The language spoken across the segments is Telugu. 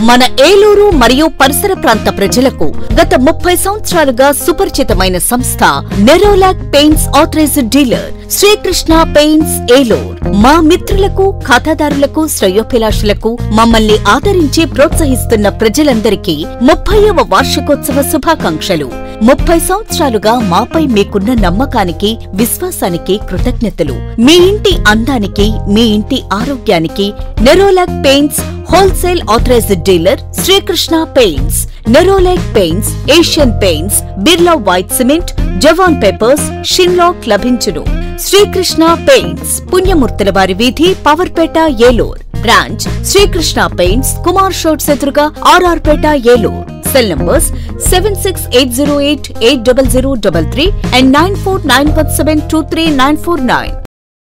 మన ఏలూరు మరియు పరిసర ప్రాంత ప్రజలకు గత ముప్పై సంవత్సరాలుగా సుపరిచితమైన సంస్థ Nerolac paints authorised dealer Srikrishna paints Eluru మా మిత్రులకు ఖాతాదారులకు శ్రేయోభిలాషులకు మమ్మల్ని ఆదరించి ప్రోత్సహిస్తున్న ప్రజలందరికీ ముప్పైవ వార్షికోత్సవ శుభాకాంక్షలు ముప్పై సంవత్సరాలుగా మాపై మీకున్న నమ్మకానికి విశ్వాసానికి కృతజ్ఞతలు మీ ఇంటి అందానికి మీ ఇంటి ఆరోగ్యానికి Nerolac paints wholesale authorised dealer Srikrishna paints Nerolac paints Asian paints Birla white cement జవాన్ పేపర్స్ షిన్లాక్ లభించును శ్రీకృష్ణ పెయింట్స్ పుణ్యమూర్తుల వారి వీధి పవర్పేట ఏలూర్ బ్రాంచ్ శ్రీకృష్ణ పెయింట్స్ కుమార్ షోట్స్ ఎదురుగా RR Peta Eluru cell numbers seven six eight zero eight eight double zero double three and nine four nine one seven two three nine four nine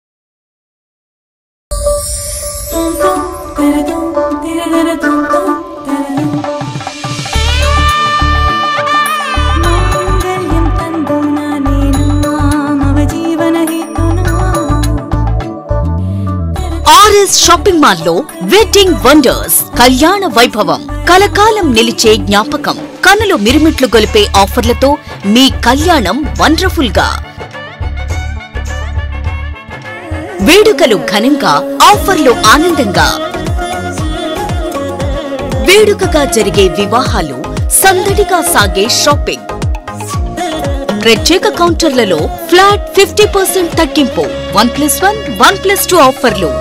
మాంగళ్యం తందునా నేనా మమ జీవన హేతునా ఆర్ఎస్ షాపింగ్ మాల్ లో వెడ్డింగ్ వండర్స్ కళ్యాణ వైభవం కలకాలం నిలిచే జ్ఞాపకం కనులు మిరుమిట్లు గొలిపే ఆఫర్లతో మీ కళ్యాణం వండర్ఫుల్ గా వేడుకలు ఘనంగా ఆఫర్లు ఆనందంగా వేడుకగా జరిగే వివాహాలు సందడిగా సాగే షాపింగ్ ప్రత్యేక కౌంటర్లలో ఫ్లాట్ ఫిఫ్టీ పర్సెంట్ తగ్గింపు one plus one one plus two ఆఫర్లు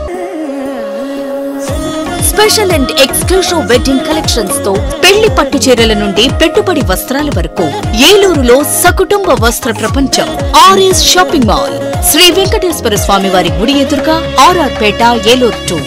special and exclusive wedding collections తో పెళ్లి పట్టు చీరల నుండి పెట్టుబడి వస్త్రాల వరకు ఏలూరులో సకుటుంబ వస్త్ర ప్రపంచం RS shopping mall Shri Venkateswara Swamy వారి గుడి ఎదురుగా ఆర్ఆర్ పేట ఏలూరు టూ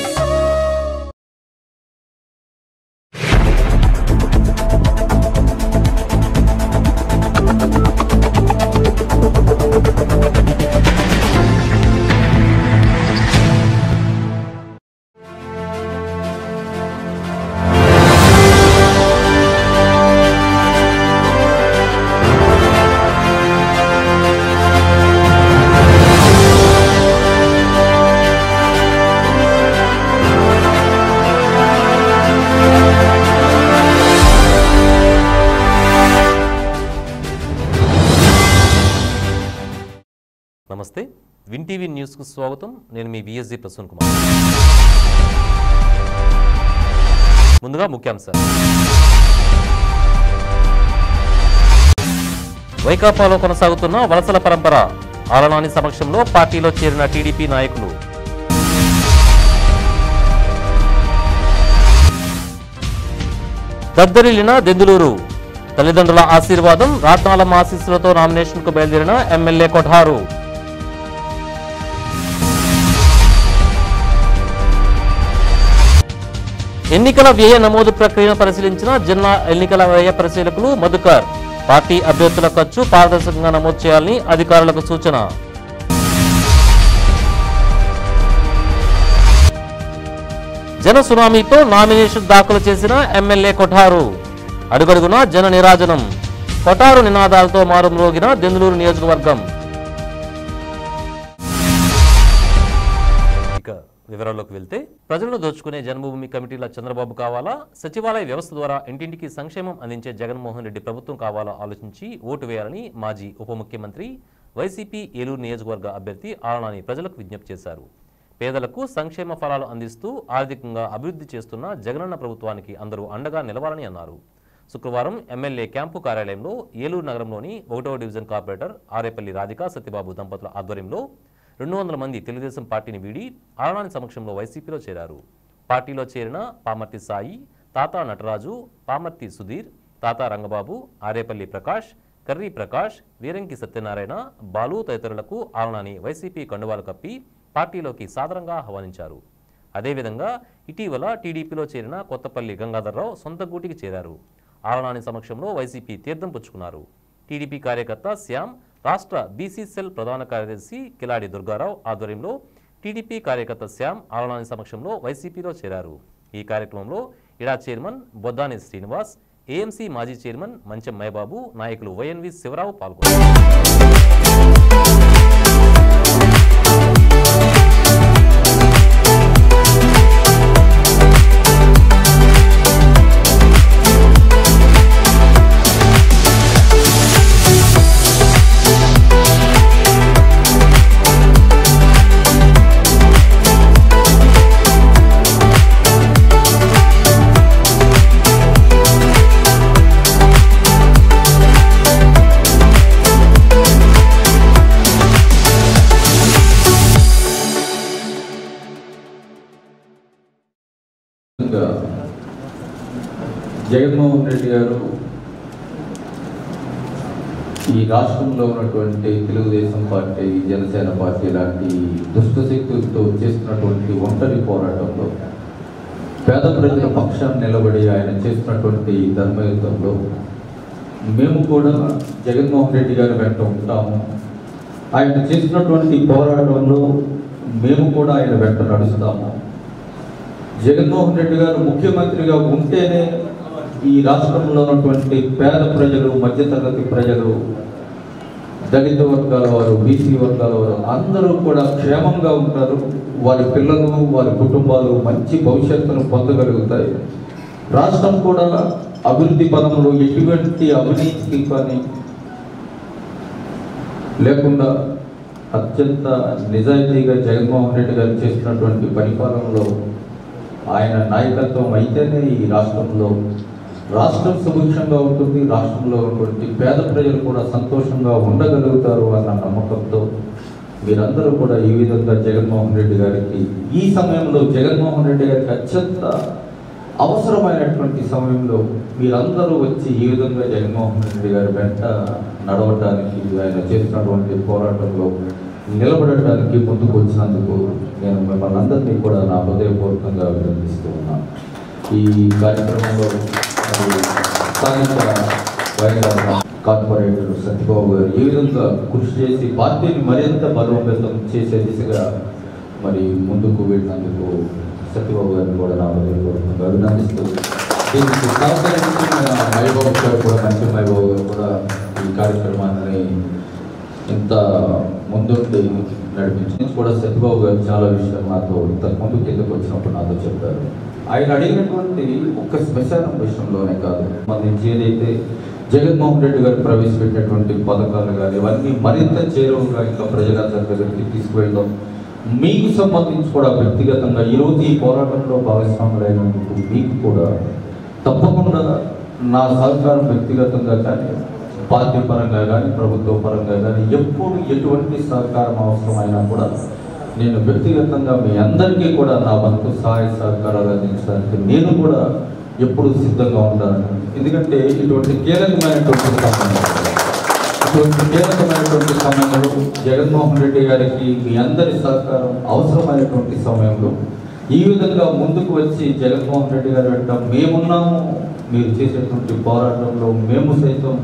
నమస్తే విన్ టీవీ న్యూస్కు స్వాగతం నేను మీ విఎస్జి ప్రసూన్ కుమార్ ముందుగా ముఖ్యాంశాలు వైకాపాలో కొనసాగుతున్న వలసల పరంపర ఆలనాని సమక్షంలో పార్టీలో చేరిన టీడీపీ నాయకులు దద్దరిల్లిన దెందులూరు తల్లిదండ్రుల ఆశీర్వాదం రాట్నాలమ్మ ఆశీస్సులతో నామినేషన్కు బయలుదేరిన ఎమ్మెల్యే కొఠారు ఎన్నికల వ్యయ నమోదు ప్రక్రియను పరిశీలించిన జిల్లా ఎన్నికల వ్యయ పరిశీలకులు మధుకర్ పార్టీ అభ్యర్థుల ఖర్చు పారదర్శకంగా నమోదు చేయాలని అధికారులకు సూచన జన సునామీతో నామినేషన్ దాఖలు చేసిన ఎమ్మెల్యే కొఠారు అడుగడుగునా జన నిరాజనం కొఠారు నినాదాలతో మారుమ్రోగిన దెందులూరు నియోజకవర్గం ఇక వివరాల్లోకి వెళ్తే ప్రజలను దోచుకునే జన్మభూమి కమిటీల చంద్రబాబు కావాలా సచివాలయ వ్యవస్థ ద్వారా ఇంటింటికి సంక్షేమం అందించే జగన్మోహన్ రెడ్డి ప్రభుత్వం కావాలా ఆలోచించి ఓటు వేయాలని మాజీ ఉప ముఖ్యమంత్రి వైసీపీ ఏలూరు నియోజకవర్గ అభ్యర్థి ఆలనాని ప్రజలకు విజ్ఞప్తి చేశారు పేదలకు సంక్షేమ ఫలాలు అందిస్తూ ఆర్థికంగా అభివృద్ధి చేస్తున్న జగనన్న ప్రభుత్వానికి అందరూ అండగా నిలవాలని అన్నారు శుక్రవారం ఎమ్మెల్యే క్యాంపు కార్యాలయంలో ఏలూరు నగరంలోని ఒకటవ డివిజన్ కార్పొరేటర్ ఆరేపల్లి రాధికా సత్యబాబు దంపతుల ఆధ్వర్యంలో రెండు వందల మంది తెలుగుదేశం పార్టీని వీడి ఆలనాని సమక్షంలో వైసీపీలో చేరారు పార్టీలో చేరిన పామర్తి సాయి తాతా నటరాజు పామర్తి సుధీర్ తాతా రంగబాబు ఆరేపల్లి ప్రకాష్ కర్రీ ప్రకాష్ వీరంకి సత్యనారాయణ బాలు తదితరులకు ఆలనాని వైసీపీ కండువాలు కప్పి పార్టీలోకి సాదరంగా ఆహ్వానించారు అదేవిధంగా ఇటీవల టీడీపీలో చేరిన కొత్తపల్లి గంగాధర్రావు సొంత గూటికి చేరారు ఆలనాని సమక్షంలో వైసీపీ తీర్థం పుచ్చుకున్నారు టీడీపీ కార్యకర్త శ్యామ్ రాష్ట్ర బీసీ సెల్ ప్రధాన కార్యదర్శి కిలాడి దుర్గారావు ఆధ్వర్యంలో టీడీపీ కార్యకర్త శ్యామ్ ఆలనాని సమక్షంలో వైసీపీలో చేరారు ఈ కార్యక్రమంలో ఇడా చైర్మన్ బొద్దాని శ్రీనివాస్ ఏఎంసీ మాజీ చైర్మన్ మంచం మైబాబు నాయకులు వైఎన్వి శివరావు పాల్గొన్నారు జగన్మోహన్ రెడ్డి గారు ఈ రాష్ట్రంలో ఉన్నటువంటి తెలుగుదేశం పార్టీ జనసేన పార్టీ లాంటి దుష్ట శక్తులతో చేస్తున్నటువంటి ఒంటరి పోరాటంలో పేద ప్రజల పక్షాన్ని నిలబడి ఆయన చేస్తున్నటువంటి ధర్మయుద్ధంలో మేము కూడా జగన్మోహన్ రెడ్డి గారి వెంట ఉంటాము ఆయన చేస్తున్నటువంటి పోరాటంలో మేము కూడా ఆయన వెంట నడుస్తాము జగన్మోహన్ రెడ్డి గారు ముఖ్యమంత్రిగా ఉంటేనే ఈ రాష్ట్రంలో ఉన్నటువంటి పేద ప్రజలు మధ్యతరగతి ప్రజలు దళిత వర్గాల వారు బీసీ వర్గాల వారు అందరూ కూడా క్షేమంగా ఉంటారు వారి పిల్లలు వారి కుటుంబాలు మంచి భవిష్యత్తును పొందగలుగుతాయి రాష్ట్రం కూడా అభివృద్ధి పదంలో ఎటువంటి అవినీతికి కానీ లేకుండా అత్యంత నిజాయితీగా జగన్మోహన్ రెడ్డి గారు చేస్తున్నటువంటి పరిపాలనలో ఆయన నాయకత్వం అయితేనే ఈ రాష్ట్రంలో రాష్ట్రం సుభిక్షంగా ఉంటుంది రాష్ట్రంలో ఉన్నటువంటి పేద ప్రజలు కూడా సంతోషంగా ఉండగలుగుతారు అన్న నమ్మకంతో మీరందరూ కూడా ఈ విధంగా జగన్మోహన్ రెడ్డి గారికి ఈ సమయంలో జగన్మోహన్ రెడ్డి గారికి అత్యంత అవసరమైనటువంటి సమయంలో మీరందరూ వచ్చి ఈ విధంగా జగన్మోహన్ రెడ్డి గారి వెంట నడవటానికి ఆయన చేస్తున్నటువంటి పోరాటంలో నిలబడటానికి ముందుకు వచ్చినందుకు నేను మిమ్మల్ని అందరినీ కూడా నా హృదయపూర్వకంగా అభినందిస్తూ ఉన్నాను ఈ కార్యక్రమంలో మరి స్థానిక వైఎస్ఆర్ కార్పొరేటర్ సత్యబాబు గారు ఏ విధంగా కృషి చేసి పార్టీని మరింత బలోపేతం చేసే దిశగా మరి ముందుకు వెళ్ళినందుకు సత్యబాబు గారిని కూడా నా హృదయపూర్వకంగా అభినందిస్తూ దీనికి సహకరించిన మైబాబు గారు కూడా మంచి మైబాబు గారు కూడా ఈ కార్యక్రమాన్ని ఇంత ముందుండి నడిపించి కూడా సత్యబాబు గారు చాలా విషయాలు నాతో ఇంతకు ముందు కిందకు వచ్చినప్పుడు నాతో చెప్పారు ఆయన అడిగినటువంటి ఒక్క శ్మశానం విషయంలోనే కాదు సంబంధించి ఏదైతే జగన్మోహన్ రెడ్డి గారు ప్రవేశపెట్టినటువంటి పథకాలు కానీ ఇవన్నీ మరింత చేరువగా ఇంకా ప్రజలందరి దగ్గరికి తీసుకువెళ్ళడం మీకు సంబంధించి కూడా వ్యక్తిగతంగా ఈరోజు ఈ పోరాటంలో భాగస్వాములైనందుకు మీకు కూడా తప్పకుండా నా సహకారం వ్యక్తిగతంగా కానీ పార్టీ పరంగా కానీ ప్రభుత్వ పరంగా కానీ ఎప్పుడు ఎటువంటి సహకారం అవసరమైనా కూడా నేను వ్యక్తిగతంగా మీ అందరికీ కూడా నా వంతు సహాయ సహకారాలు అందించడానికి నేను కూడా ఎప్పుడు సిద్ధంగా ఉంటాను ఎందుకంటే ఇటువంటి కీలకమైనటువంటి సమయంలో ఇటువంటి కీలకమైనటువంటి సమయంలో జగన్మోహన్ రెడ్డి గారికి మీ అందరి సహకారం అవసరమైనటువంటి సమయంలో ఈ విధంగా ముందుకు వచ్చి జగన్మోహన్ రెడ్డి గారి వెంట మేమున్నాము మీరు చేసేటువంటి పోరాటంలో మేము సైతం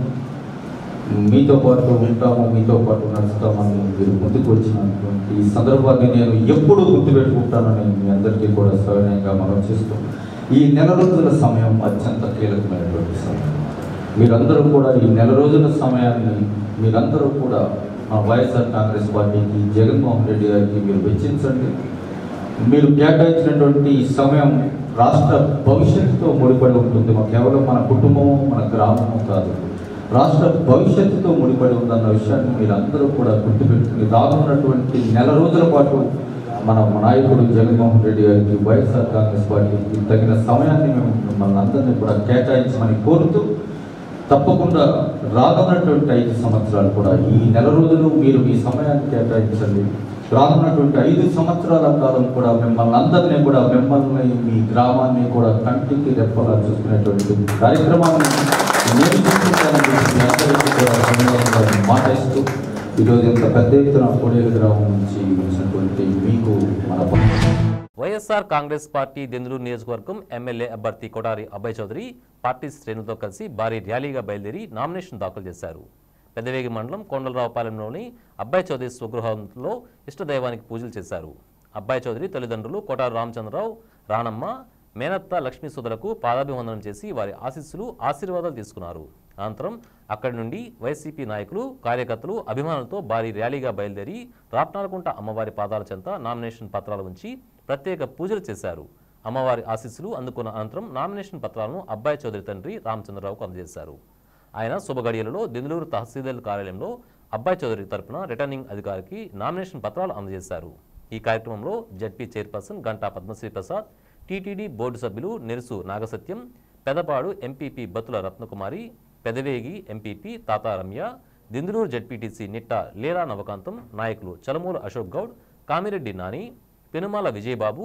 మీతో పాటు ఉంటాము మీతో పాటు నడుస్తామని మీరు ముందుకు వచ్చినటువంటి ఈ సందర్భాన్ని నేను ఎప్పుడూ గుర్తుపెట్టుకుంటానని మీ అందరికీ కూడా సవినయంగా మనం చేస్తూ ఈ నెల రోజుల సమయం అత్యంత కీలకమైనటువంటి సమయం మీరందరూ కూడా ఈ నెల రోజుల సమయాన్ని మీరందరూ కూడా మా వైఎస్ఆర్ కాంగ్రెస్ పార్టీకి జగన్మోహన్ రెడ్డి గారికి మీరు వెచ్చించండి మీరు కేటాయించినటువంటి ఈ సమయం రాష్ట్ర భవిష్యత్తుతో ముడిపడి ఉంటుంది మా కేవలం మన కుటుంబము మన గ్రామము కాదు రాష్ట్ర భవిష్యత్తుతో ముడిపడి ఉందన్న విషయాన్ని మీరందరూ కూడా గుర్తుపెట్టుకుని రానున్నటువంటి నెల రోజుల పాటు మన నాయకుడు జగన్మోహన్ రెడ్డి గారికి వైఎస్ఆర్ కాంగ్రెస్ పార్టీకి తగిన సమయాన్ని మేము మిమ్మల్ని అందరినీ కూడా కేటాయించమని కోరుతూ తప్పకుండా రానున్నటువంటి ఐదు సంవత్సరాలు కూడా ఈ నెల రోజులు మీరు మీ సమయాన్ని కేటాయించండి రానున్నటువంటి ఐదు సంవత్సరాల కాలం కూడా మిమ్మల్ని అందరినీ కూడా మిమ్మల్ని మీ గ్రామాన్ని కూడా కంటికి రెప్పలా చూసుకునేటువంటి కార్యక్రమాన్ని నేను చూసుకుంటానని చెప్పి మీ అందరికీ కూడా ధన్యవాదాలు మాట ఇస్తూ ఈరోజు ఇంత పెద్ద ఎత్తున కోడేరు గ్రామం నుంచి వచ్చినటువంటి మీకు మన వైఎస్ఆర్ కాంగ్రెస్ పార్టీ దెందులూరు నియోజకవర్గం ఎమ్మెల్యే అభ్యర్థి కొటారి అబ్బాయి చౌదరి పార్టీ శ్రేణులతో కలిసి భారీ ర్యాలీగా బయలుదేరి నామినేషన్ దాఖలు చేశారు పెద్దవేగి మండలం కొండలరావుపాలెంలోని అబ్బాయి చౌదరి స్వగృహంలో ఇష్టదైవానికి పూజలు చేశారు అబ్బాయి చౌదరి తల్లిదండ్రులు కొటారు రామచంద్రరావు రానమ్మ మేనత్త లక్ష్మీ సుధలకు పాదాభివందనం చేసి వారి ఆశీస్సులు ఆశీర్వాదాలు తీసుకున్నారు అనంతరం అక్కడి నుండి వైసీపీ నాయకులు కార్యకర్తలు అభిమానులతో భారీ ర్యాలీగా బయలుదేరి రాప్నాలకుంట అమ్మవారి పాదాల చెంత నామినేషన్ పత్రాలు ఉంచి ప్రత్యేక పూజలు చేశారు అమ్మవారి ఆశీస్సులు అందుకున్న అనంతరం నామినేషన్ పత్రాలను అబ్బాయి చౌదరి తండ్రి రామచంద్రరావుకు అందజేశారు ఆయన శుభగడియలలో దిందులూరు తహసీల్దార్ కార్యాలయంలో అబ్బాయి చౌదరి తరపున రిటర్నింగ్ అధికారికి నామినేషన్ పత్రాలు అందజేశారు ఈ కార్యక్రమంలో ZP chairperson Ganta Padmasri Prasad TTD board సభ్యులు Nerusu Nagasatyam Pedapadu MPP Batula Ratnakumari Pedavegi MPP Tata Ramya దిందులూరు ZPTC నిట్ట లీలా నవకాంతం నాయకులు చలమూల అశోక్ గౌడ్ కామిరెడ్డి నాని పెనుమాల విజయబాబు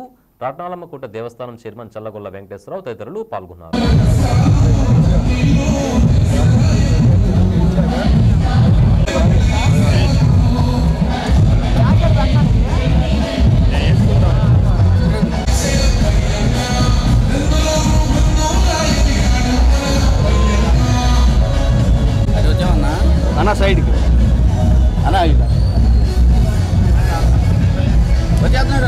రత్నాలమ్మకుంట దేవస్థానం చైర్మన్ చల్లగొల్ల వెంకటేశ్వరరావు తదితరులు పాల్గొన్నారు అన్న సైడ్కి అన్న ఇట్లా వచ్చేస్తున్నాడు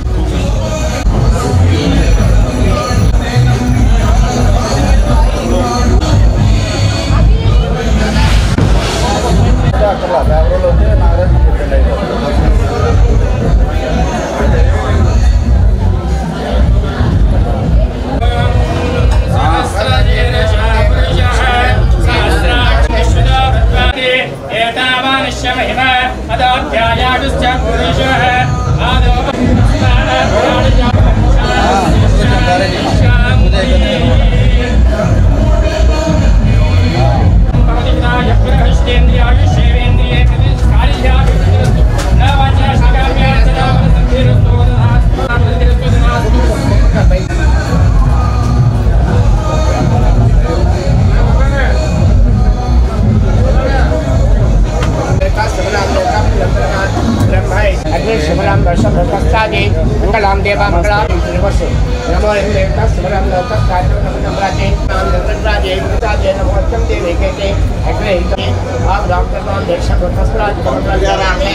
మంగళాం దేవా మంగళాం శ్రీవసు నమో దేవత శివరాం లోక కార్యక్రమ నమరాజే నామ నందరాజే రాజే నమోత్తం దేవి కేతే అగ్రే आप डॉक्टर नाम देख सकते हो फसराज कमल रामे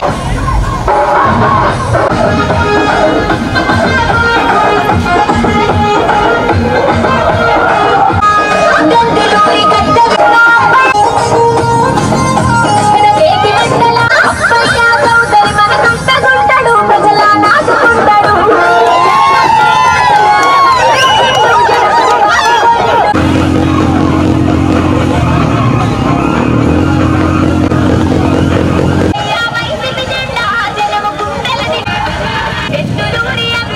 జనము గుండెలని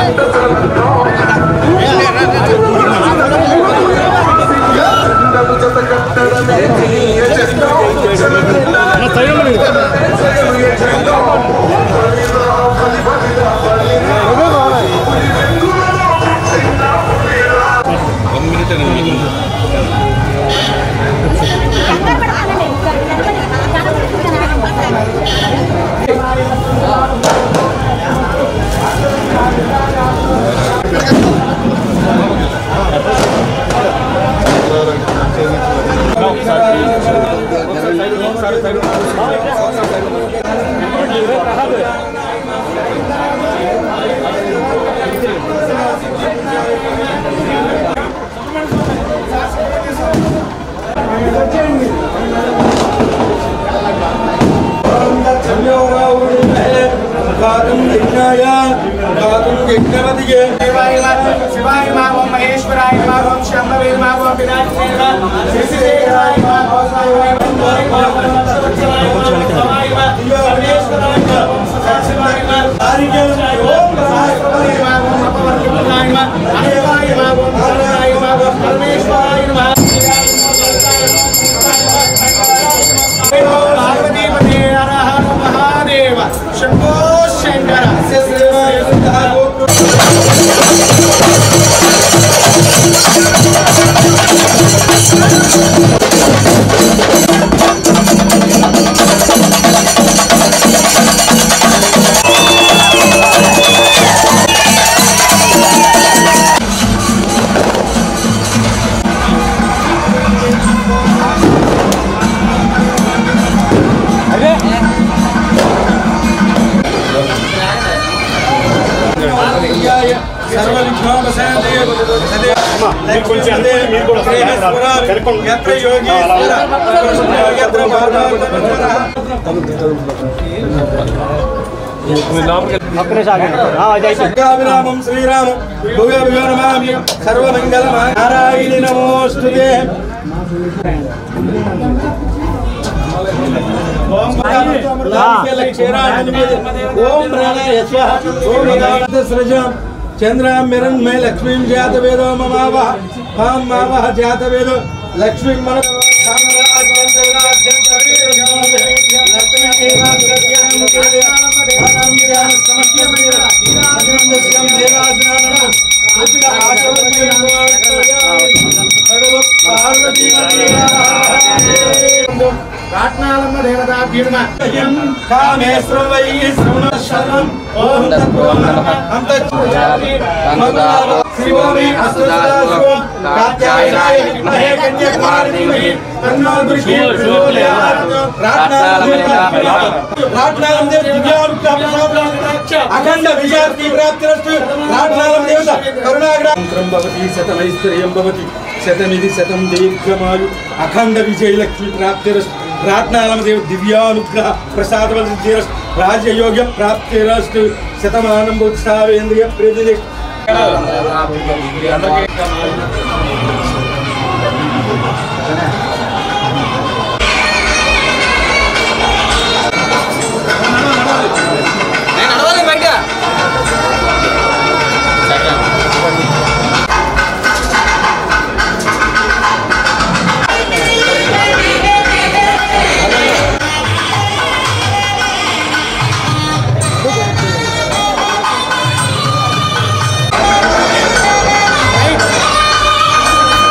శివాయ నమః శివాయ నమః ఓం మహేశ్వరాయ నమః ఓం శంభవే నమః ఓం వినాయకాయ నమః శ్రీశైలాయ నమః ఓం సాయినాయ నమః ఓం సర్వశక్తివాయ నమః ఓం సర్వేశ్వరాయ నమః ఓం సదాశివాయ నమః ఓం సదాశివాయ నమః ఓం అపవర్తితాయ నమః అనేకాయ నమః ఓం సర్వాయ నమః ఓం పరమేశ్వరాయ నమః పార్వతీపతే హర మహాదేవ శంభో శంకర విరామం శ్రీరామ భువ నమామి సర్వమంగళ నారాయణి నమోస్తుతే ఓం ఓం ప్రాణాయ స్వాహ ఓం భగవత సృజాం చంద్రాం మిరణ్మయ లక్ష్మీం జాతవేదో మమావహ పాం మావహ జాతవేదో లక్ష్మీం మన రాట్నాలమ్మ దేవతా భీమ కామేశ్వరం వై శ్రవణ శరణం ఓం తత్వం నమః అంత శివోమి అస్తుదాశివం కాత్యాయనాయ విద్మహే కన్యాకుమారి ధీమహి తన్నో దుర్గే ప్రచోదయాత్ రాట్నాలం దేవ దివ్యానుగ్రహ ప్రసాదం అఖండ విజయార్తి ప్రాప్తిరస్తు రాట్నాలం దేవత కరుణాగ్ర మంత్రం భవతి శతమైశ్వర్యం భవతి శతమిది శతం దీర్ఘమాయు అఖండ విజయలక్ష్మి ప్రాప్తిరస్తు రాట్నాలమదేవ దివ్యానుగ్రహ ప్రసాదవతి రాజయోగ్య ప్రాప్తిరస్తు శతమానం ఉత్సావేంద్రియ ప్రతి ఓం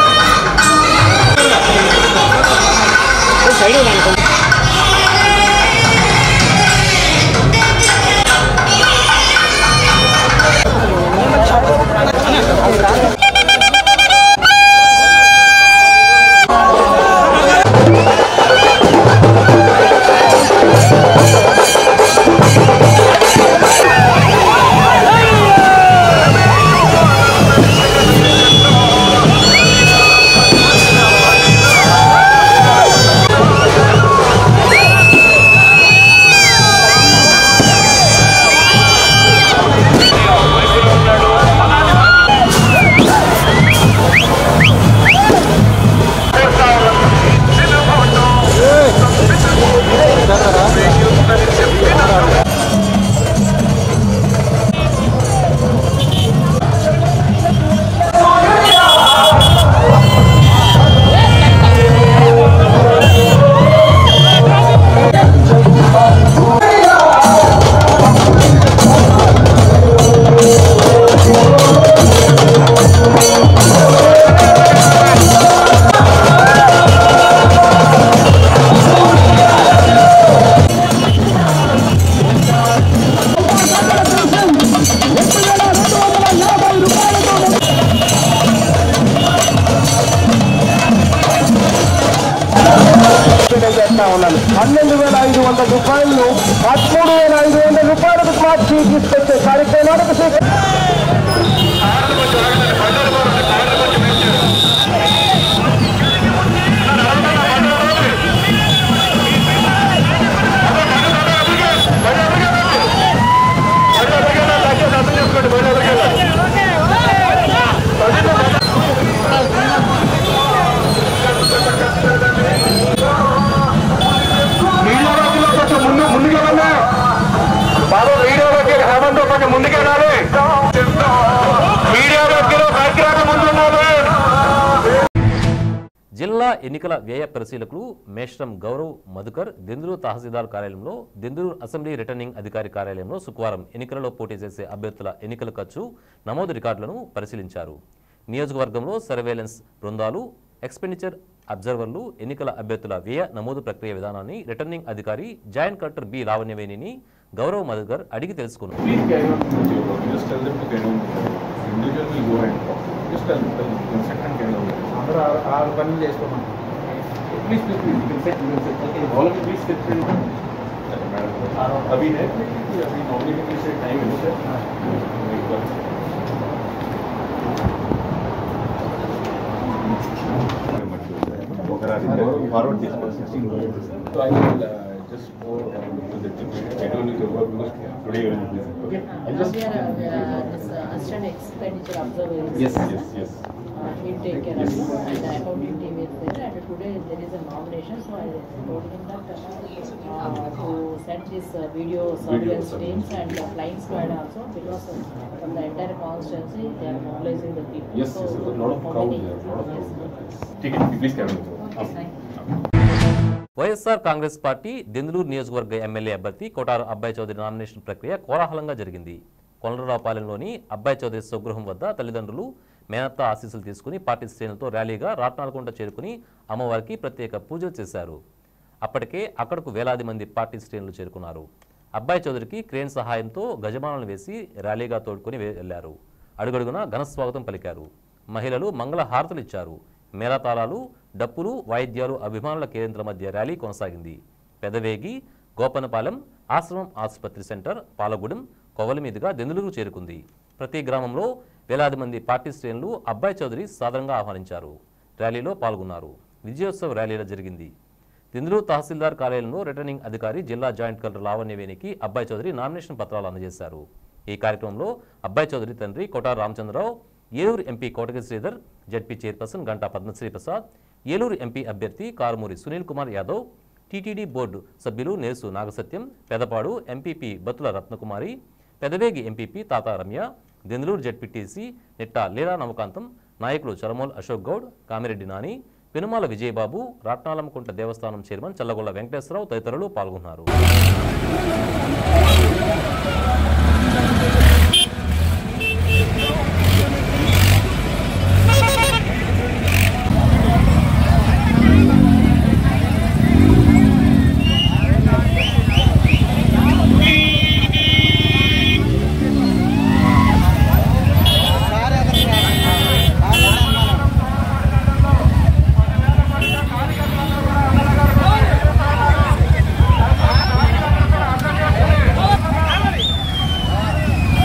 తెలియజేసుకుంటా ఉన్నాను పన్నెండు వేల ఐదు వందల రూపాయలను పదమూడు వేల ఐదు వందల రూపాయలకు మార్చి తీసుకొచ్చే కార్యక్రమానికి శ్రీకారం మీడియాలో కొంచెం ముందు ముందుకు వెళ్ళండి బాబు వీడియోలోకి హేమంతో కొంచెం ముందుకెళ్ళాలి మీడియాలోకి పైకి రాక ముందు ఉండాలి జిల్లా ఎన్నికల వ్యయ పరిశీలకులు మేష్రం గౌరవ్ మధుకర్ దెందులూరు తహసీల్దార్ కార్యాలయంలో దెందులూరు అసెంబ్లీ రిటర్నింగ్ అధికారి కార్యాలయంలో శుక్రవారం ఎన్నికలలో పోటీ చేసే అభ్యర్థుల ఎన్నికల ఖర్చు నమోదు రికార్డులను పరిశీలించారు నియోజకవర్గంలో సర్వేలెన్స్ బృందాలు ఎక్స్పెండిచర్ అబ్జర్వర్లు ఎన్నికల అభ్యర్థుల వ్యయ నమోదు ప్రక్రియ విధానాన్ని రిటర్నింగ్ అధికారి జాయింట్ కలెక్టర్ బి లావణ్యవేణిని గౌరవ్ మధుకర్ అడిగి తెలుసుకున్నారు Please carry on with your work. Just tell them to carry on. with their work. Individual will go and talk. Just tell them, tell them. One second carry on. అందరూ ఆరు పనులు చేసుకోమని please please please you can set you can set all of please set madam अभी है अभी नॉमिनेशन से टाइम है सर एक बार forward So I will uh, just go to the team, get on with your work because today you will be busy. Okay? I'll just. We are, uh, this uh, assistant expenditure observer is. Yes, yes, yes. Uh, he'll take care of Yes. it and the accounting team is there and today there is a nomination so I told him that uh, to send this uh, video surveillance surveillance. teams and the flying squad also because uh, from the entire constituency they are mobilizing the people. Yes, yes, So, a lot of how crowd many- there, a lot of Yes. crowd there. Take it, please carry on. Okay, thank you. YSR Congress party Denduluru నియోజకవర్గ ఎమ్మెల్యే అభ్యర్థి కోటారు అబ్బాయి చౌదరి నామినేషన్ ప్రక్రియ కోలాహలంగా జరిగింది కొనరావుపాలెంలోని అబ్బాయి చౌదరి స్వగృహం వద్ద తల్లిదండ్రులు మేనత్త ఆశీస్సులు తీసుకుని పార్టీ శ్రేణులతో ర్యాలీగా రాట్నాలకొండ చేరుకుని అమ్మవారికి ప్రత్యేక పూజలు చేశారు అప్పటికే అక్కడకు వేలాది మంది పార్టీ శ్రేణులు చేరుకున్నారు అబ్బాయి చౌదరికి క్రేన్ సహాయంతో గజమాలను వేసి ర్యాలీగా తోడుకొని వెళ్లారు అడుగడుగున ఘన స్వాగతం పలికారు మహిళలు మంగళ హారతులు ఇచ్చారు మేళతాళాలు డప్పులు వాయిద్యాలు అభిమానుల కేంద్ర మధ్య ర్యాలీ కొనసాగింది పెదవేగి గోపనపాలెం ఆశ్రమం ఆసుపత్రి సెంటర్ పాలగూడెం కొవలి మీదుగా దెందులూరు చేరుకుంది ప్రతి గ్రామంలో వేలాది మంది పార్టీ శ్రేణులు అబ్బాయి చౌదరి సాదరంగా ఆహ్వానించారు ర్యాలీలో పాల్గొన్నారు విజయోత్సవ ర్యాలీలో జరిగింది దెందులూరు తహసీల్దార్ కార్యాలయంలో రిటర్నింగ్ అధికారి జిల్లా జాయింట్ కలెక్టర్ లావణ్యవేణికి అబ్బాయి చౌదరి నామినేషన్ పత్రాలు అందజేశారు ఈ కార్యక్రమంలో అబ్బాయి చౌదరి తండ్రి Kotaru Ramachandrarao Eluru MP Kotagiri Sridhar ZP chairperson Ganta Padmasri Prasad Eluru MP అభ్యర్థి కారుమూరి సునీల్ కుమార్ యాదవ్ టీటీడీ బోర్డు సభ్యులు Nesu Nagasatyam Pedapadu MPP Batula Ratnakumari Pedavegi MPP Tata Ramya Denduluru ZPTC Nitta Leela Navakantham నాయకులు చరమోల్ అశోక్ గౌడ్ కామిరెడ్డి నాని పెనుమాల విజయబాబు రాట్నాలమ్మకుంట దేవస్థానం చైర్మన్ చల్లగొల్ల వెంకటేశ్వరరావు తదితరులు పాల్గొన్నారు ¡Vamos!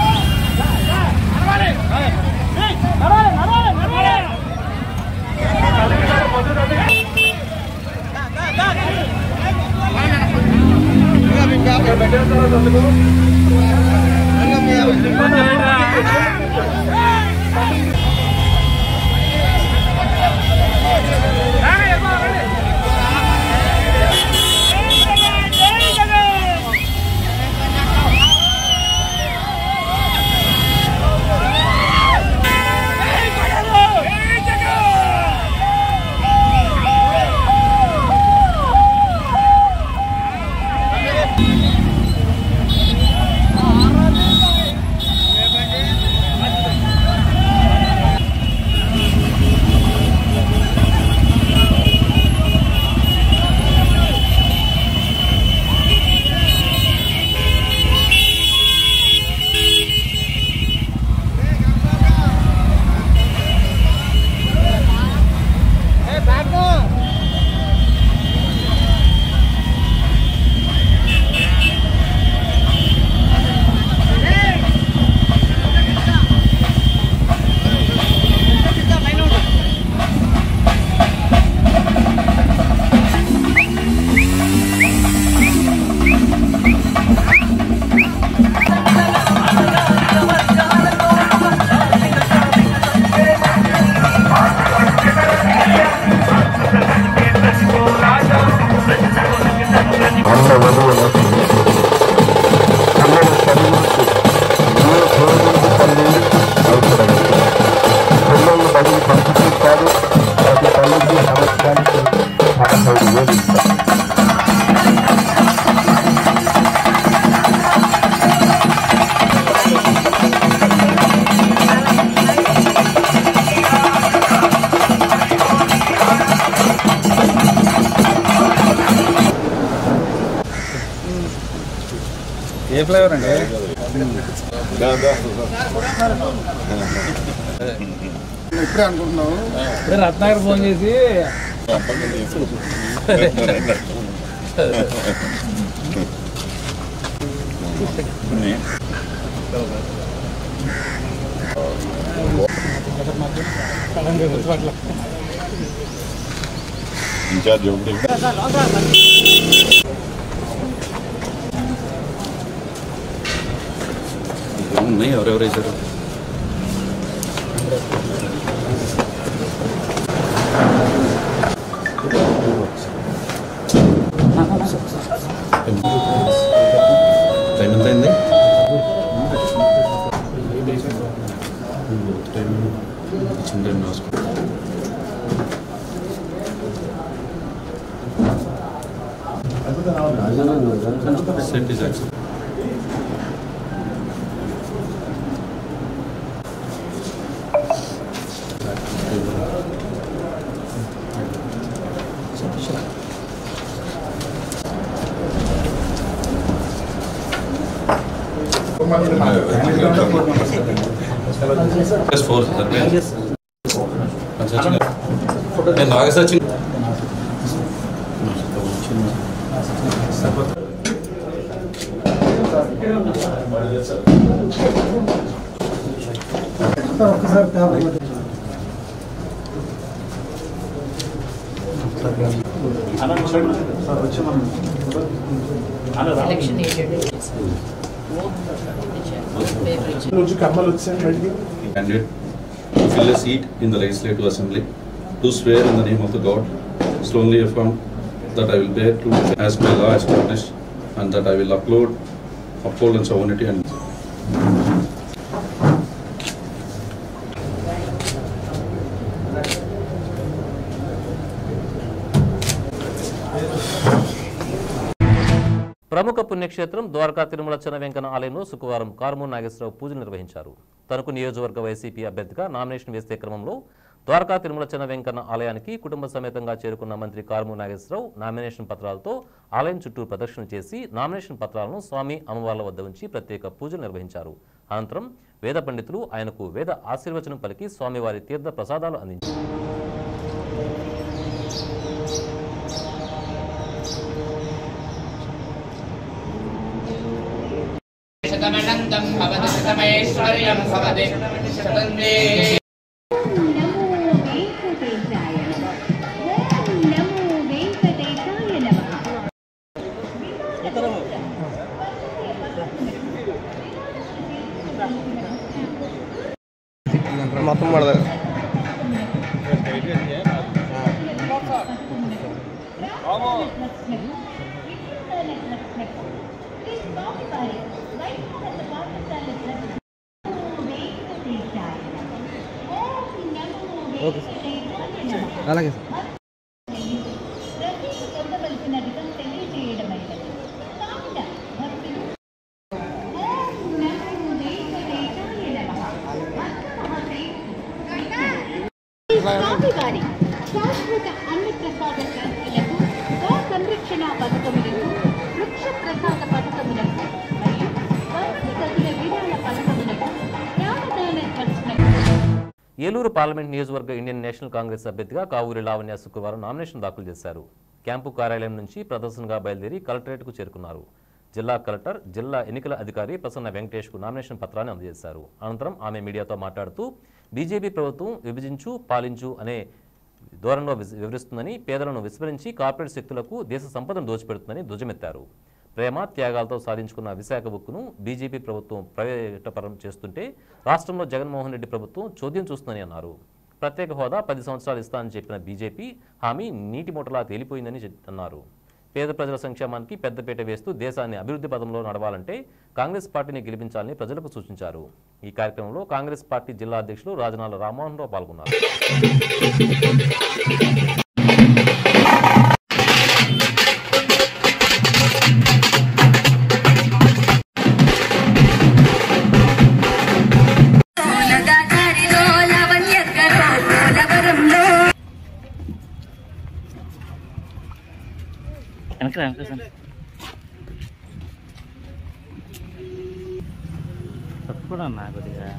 ఏ ఫ్లేవర్ అండి ఇప్పుడే అనుకుంటున్నావు ఇప్పుడే రత్నాకర్ ఫోన్ చేసి ఇన్ఛార్జ్ ఒకటి ఉన్నాయి ఎవరెవరు వేశారు టైం ఎంత అయింది ఇచ్చిన టైం రాసుకో set is accept plus four సరిపోయింది నేను నాగ సచిన్ ఎలక్షన్ ఏజెంట్ నుంచి కమ్మలు వచ్చాను బయటికి candidate to fill a seat in the Legislative Assembly, to swear in the name of the God, solemnly affirm that I will bear true as by law established, and that I will uphold, uphold and sovereignty and ప్రముఖ పుణ్యక్షేత్రం ద్వారకా తిరుమల చెన్న వెంకన్న ఆలయంలో శుక్రవారం కార్మూర్ నాగేశ్వరరావు పూజలు నిర్వహించారు తనకు నియోజకవర్గ వైసీపీ అభ్యర్థిగా నామినేషన్ వేసే క్రమంలో ద్వారకా తిరుమల చెన్న వెంకన్న ఆలయానికి కుటుంబ సమేతంగా చేరుకున్న మంత్రి కార్మూర్ నాగేశ్వరరావు నామినేషన్ పత్రాలతో ఆలయం చుట్టూ ప్రదక్షిణ చేసి నామినేషన్ పత్రాలను స్వామి అమ్మవార్ల వద్ద ఉంచి ప్రత్యేక పూజలు నిర్వహించారు అనంతరం వేద పండితులు ఆయనకు వేద ఆశీర్వచనం పలికి స్వామివారి తీర్థ ప్రసాదాలు అందించారు శతమనందం భవతి శతమైశ్వర్యం భవతి శతందే మొత్తం పడదు అలాగే స్వామివారి శాశ్వత అన్నప్రసాద శాస్త్రులకు గో సంరక్షణ పథకములకు వృక్ష ప్రసాద పథకములకు మరియు వసతి గదుల విరాళ పథకములకు ప్రాణదాన ఖర్చులకు ఏలూరు పార్లమెంట్ నియోజకవర్గ ఇండియన్ నేషనల్ కాంగ్రెస్ అభ్యర్థిగా కావూరి లావణ్య శుక్రవారం నామినేషన్ దాఖలు చేశారు క్యాంపు కార్యాలయం నుంచి ప్రదర్శనగా బయలుదేరి కలెక్టరేట్కు చేరుకున్నారు జిల్లా కలెక్టర్ జిల్లా ఎన్నికల అధికారి ప్రసన్న వెంకటేష్కు నామినేషన్ పత్రాన్ని అందజేశారు అనంతరం ఆమె మీడియాతో మాట్లాడుతూ బీజేపీ ప్రభుత్వం విభజించు పాలించు అనే ధోరణిలో విస్- వివరిస్తుందని పేదలను విస్మరించి కార్పొరేట్ శక్తులకు దేశ సంపదను దోచిపెడుతుందని ధ్వజమెత్తారు ప్రేమ త్యాగాలతో సాధించుకున్న విశాఖ ఉక్కును బీజేపీ ప్రభుత్వం ప్రైవేటపరం చేస్తుంటే రాష్ట్రంలో జగన్మోహన్ రెడ్డి ప్రభుత్వం చోద్యం చూస్తుందని అన్నారు ప్రత్యేక హోదా పది సంవత్సరాలు ఇస్తానని చెప్పిన బీజేపీ హామీ నీటి మూటలా తేలిపోయిందని చె- అన్నారు పేద ప్రజల సంక్షేమానికి పెద్దపీట వేస్తూ దేశాన్ని అభివృద్ధి పదంలో నడవాలంటే కాంగ్రెస్ పార్టీని గెలిపించాలని ప్రజలకు సూచించారు ఈ కార్యక్రమంలో కాంగ్రెస్ పార్టీ జిల్లా అధ్యక్షులు రాజనాల రామ్మోహన్ రావు పాల్గొన్నారు వెనక వెనక సార్ ఎప్పుడన్నా కొద్దిగా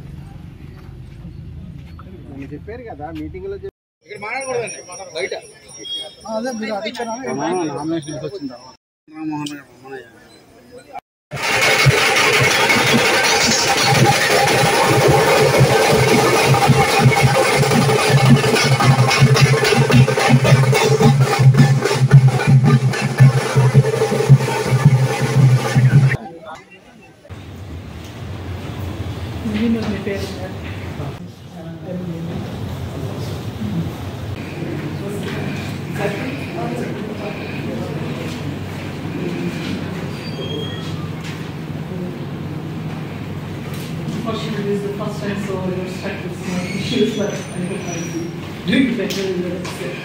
చెప్పారు కదా మీటింగ్ లో ఇక్కడ మాట్లాడకూడదండి బయట అదే మీరు అడిగారా నామినేషన్ వచ్చింది రామ్మోహన్ గారు మనయ్య Unfortunately, this is the first time, so we're stuck with some issues, but I hope I'll do better in the next step.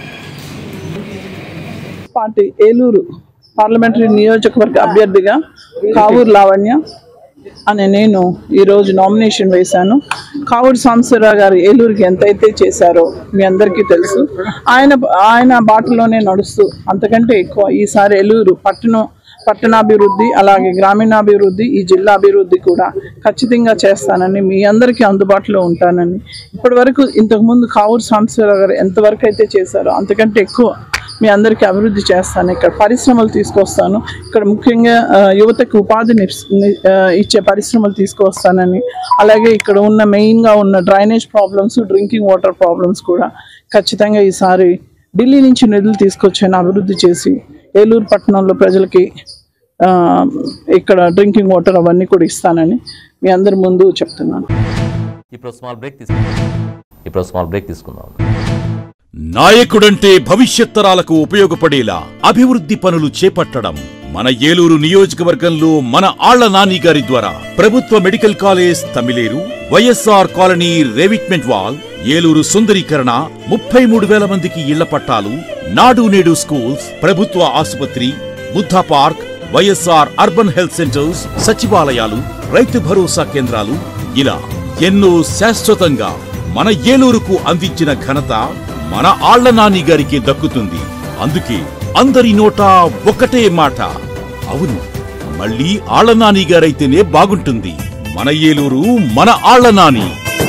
Party Eluru parliamentary నియోజకవర్గ అభ్యర్థిగా కావూరు లావణ్య అనే నేను ఈరోజు నామినేషన్ వేశాను కావూరు సాంబశివరావు గారు ఏలూరుకి ఎంతైతే చేశారో మీ అందరికీ తెలుసు ఆయన ఆయన బాటలోనే నడుస్తూ అంతకంటే ఎక్కువ ఈసారి ఏలూరు పట్టణం పట్టణాభివృద్ధి అలాగే గ్రామీణాభివృద్ధి ఈ జిల్లా అభివృద్ధి కూడా ఖచ్చితంగా చేస్తానని మీ అందరికీ అందుబాటులో ఉంటానని ఇప్పటి వరకు ఇంతకుముందు కావూరు సాంబశివరావు గారు ఎంతవరకు అయితే చేశారో అంతకంటే ఎక్కువ మీ అందరికీ అభివృద్ధి చేస్తాను ఇక్కడ పరిశ్రమలు తీసుకొస్తాను ఇక్కడ ముఖ్యంగా ఆ, యువతకు ఉపాధిని ని- ఆ, ఇచ్చే పరిశ్రమలు తీసుకొస్తానని అలాగే ఇక్కడ ఉన్న మెయిన్గా ఉన్న drainage problems drinking water problems కూడా ఖచ్చితంగా ఈసారి ఢిల్లీ నుంచి నిధులు తీసుకొచ్చాను అభివృద్ధి చేసి ఏలూరు పట్టణంలో ప్రజలకి ఆ, ఇక్కడ డ్రింకింగ్ వాటర్ అవన్నీ కూడా ఇస్తానని మీ అందరి ముందు చెప్తున్నాను ఇప్పుడు స్మాల్ బ్రేక్ తీసుకుందాం ఇప్పుడు స్మాల్ బ్రేక్ తీసుకుందాం నాయకుడంటే భవిష్యత్ తరాలకు ఉపయోగపడేలా అభివృద్ధి పనులు చేపట్టడం మన ఏలూరు నియోజకవర్గంలో మన ఆళ్ల నాని గారి ద్వారా ప్రభుత్వ medical college Tammileru YSR colony revetment wall Eluru సుందరీకరణ ముప్పై మూడు వేల మందికి ఇళ్ల పట్టాలు నాడు నేడు స్కూల్స్ ప్రభుత్వ ఆసుపత్రి Buddha park YSR urban health centres సచివాలయాలు రైతు భరోసా కేంద్రాలు ఇలా ఎన్నో శాశ్వతంగా మన ఏలూరుకు అందించిన ఘనత మన ఆళ్ల నాని గారికి దక్కుతుంది అందుకే అందరి నోటా ఒకటే మాట అవును మళ్ళీ ఆళ్ల నాని గారైతేనే బాగుంటుంది మన ఏలూరు మన ఆళ్ల నాని